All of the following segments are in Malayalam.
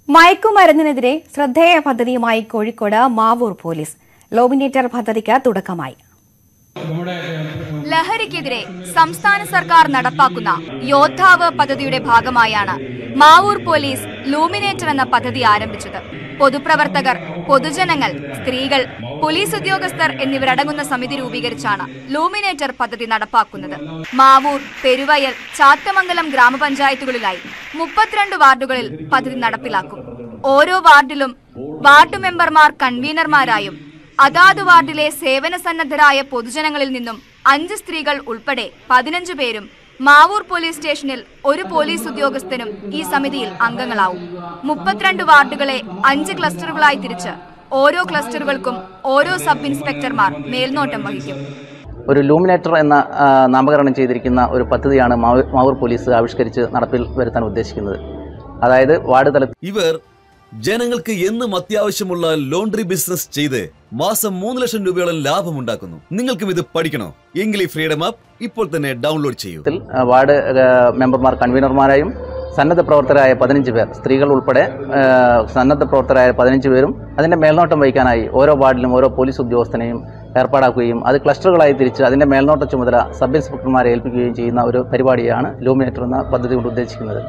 മയക്കുമരുന്നിനെതിരെ ശ്രദ്ധേയ പദ്ധതിയുമായി കോഴിക്കോട് മാവൂർ പോലീസ് ലോമിനേറ്റർ പദ്ധതിക്ക് തുടക്കമായി ലഹരിക്കെതിരെ സംസ്ഥാന സർക്കാർ നടപ്പാക്കുന്ന യോദ്ധാവ് പദ്ധതിയുടെ ഭാഗമായാണ് മാവൂർ പോലീസ് ലൂമിനേറ്റർ എന്ന പദ്ധതി ആരംഭിച്ചത് പൊതുപ്രവർത്തകർ പൊതുജനങ്ങൾ സ്ത്രീകൾ പോലീസ് ഉദ്യോഗസ്ഥർ എന്നിവരടങ്ങുന്ന സമിതി രൂപീകരിച്ചാണ് ലൂമിനേറ്റർ പദ്ധതി നടപ്പാക്കുന്നത് മാവൂർ പെരുവയൽ ചാത്തമംഗലം ഗ്രാമപഞ്ചായത്തുകളിലായി മുപ്പത്തിരണ്ട് വാർഡുകളിൽ പദ്ധതി നടപ്പിലാക്കും ഓരോ വാർഡിലും വാർഡ് മെമ്പർമാർ കൺവീനർമാരായും അതാത് വാർഡിലെ സേവന സന്നദ്ധരായ പൊതുജനങ്ങളിൽ നിന്നും അഞ്ച് സ്ത്രീകൾ ഉൾപ്പെടെ പതിനഞ്ച് പേരും മാവൂർ പോലീസ് സ്റ്റേഷനിൽ ഒരു പോലീസ് ഉദ്യോഗസ്ഥനും ഈ സമിതിയിൽ അംഗങ്ങളാവും മുപ്പത്തിരണ്ട് വാർഡുകളെ അഞ്ച് ക്ലസ്റ്ററുകളായി തിരിച്ച് ഓരോ ക്ലസ്റ്ററുകൾക്കും ഓരോ സബ് ഇൻസ്പെക്ടർമാർ മേൽനോട്ടം വഹിക്കും ഒരു ലൂമിനേറ്റർ എന്ന ആ, നാമകരണം ചെയ്തിരിക്കുന്ന ഒരു പദ്ധതിയാണ് മാവൂർ മാവൂർ പോലീസ് ആവിഷ്കരിച്ച് നടപ്പിൽ വരുത്താൻ ഉദ്ദേശിക്കുന്നത് അതായത് വാർഡ് തലത്തിൽ ഇവർ ജനങ്ങൾക്ക് എന്നും അത്യാവശ്യമുള്ള ലോണ്ടറി ബിസിനസ് ചെയ്ത് മാസം മൂന്ന് ലക്ഷം രൂപയോളം ലാഭമുണ്ടാക്കുന്നു നിങ്ങൾക്കും ഇത് പഠിക്കണോ എങ്കിൽ ഈ ഫ്രീഡം ആപ്പ് ഇപ്പോൾ തന്നെ ഡൗൺലോഡ് ചെയ്യൂ ആ, വാർഡ് ആ, മെമ്പർമാർ കൺവീനർമാരായും സന്നദ്ധ പ്രവർത്തകരായ പതിനഞ്ച് പേർ സ്ത്രീകൾ ഉൾപ്പെടെ ആ, സന്നദ്ധ പ്രവർത്തകരായ പതിനഞ്ച് പേരും അതിന്റെ മേൽനോട്ടം വഹിക്കാനായി ഓരോ വാർഡിലും ഓരോ പോലീസ് ഉദ്യോഗസ്ഥനെയും ഏർപ്പാടാക്കുകയും അത് ക്ലസ്റ്ററുകളായി തിരിച്ച് അതിന്റെ മേൽനോട്ട ചുമതല സബ് ഇൻസ്പെക്ടർമാരെ ഏൽപ്പിക്കുകയും ചെയ്യുന്ന ഒരു പരിപാടിയാണ് ലൂമിനേറ്റർ എന്ന പദ്ധതി കൊണ്ട് ഉദ്ദേശിക്കുന്നത്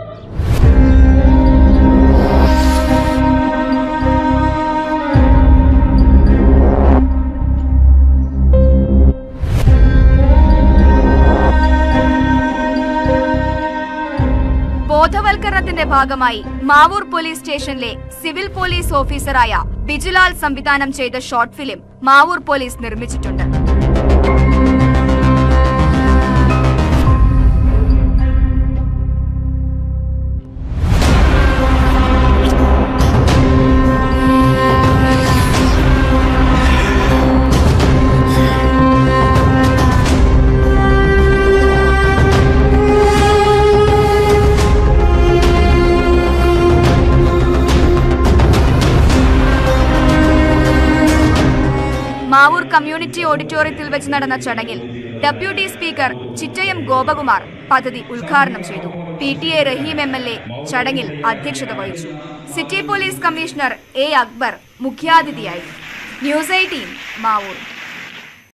ബോധവൽക്കരണത്തിന്റെ ഭാഗമായി മാവൂർ പോലീസ് സ്റ്റേഷനിലെ സിവിൽ പോലീസ് ഓഫീസറായ ബിജുലാൽ സംവിധാനം ചെയ്ത ഷോർട്ട് ഫിലിം മാവൂർ പോലീസ് നിർമ്മിച്ചിട്ടുണ്ട് മാവൂർ കമ്മ്യൂണിറ്റി ഓഡിറ്റോറിയത്തിൽ വെച്ച് നടന്ന ചടങ്ങിൽ ഡെപ്യൂട്ടി സ്പീക്കർ ചിറ്റയം ഗോപകുമാർ പദ്ധതി ഉദ്ഘാടനം ചെയ്തു P T A Rahim M L A ചടങ്ങിൽ അധ്യക്ഷത വഹിച്ചു city police commissioner A Akbar മുഖ്യാതിഥിയായി ന്യൂസ് എയ്റ്റീൻ മാവൂർ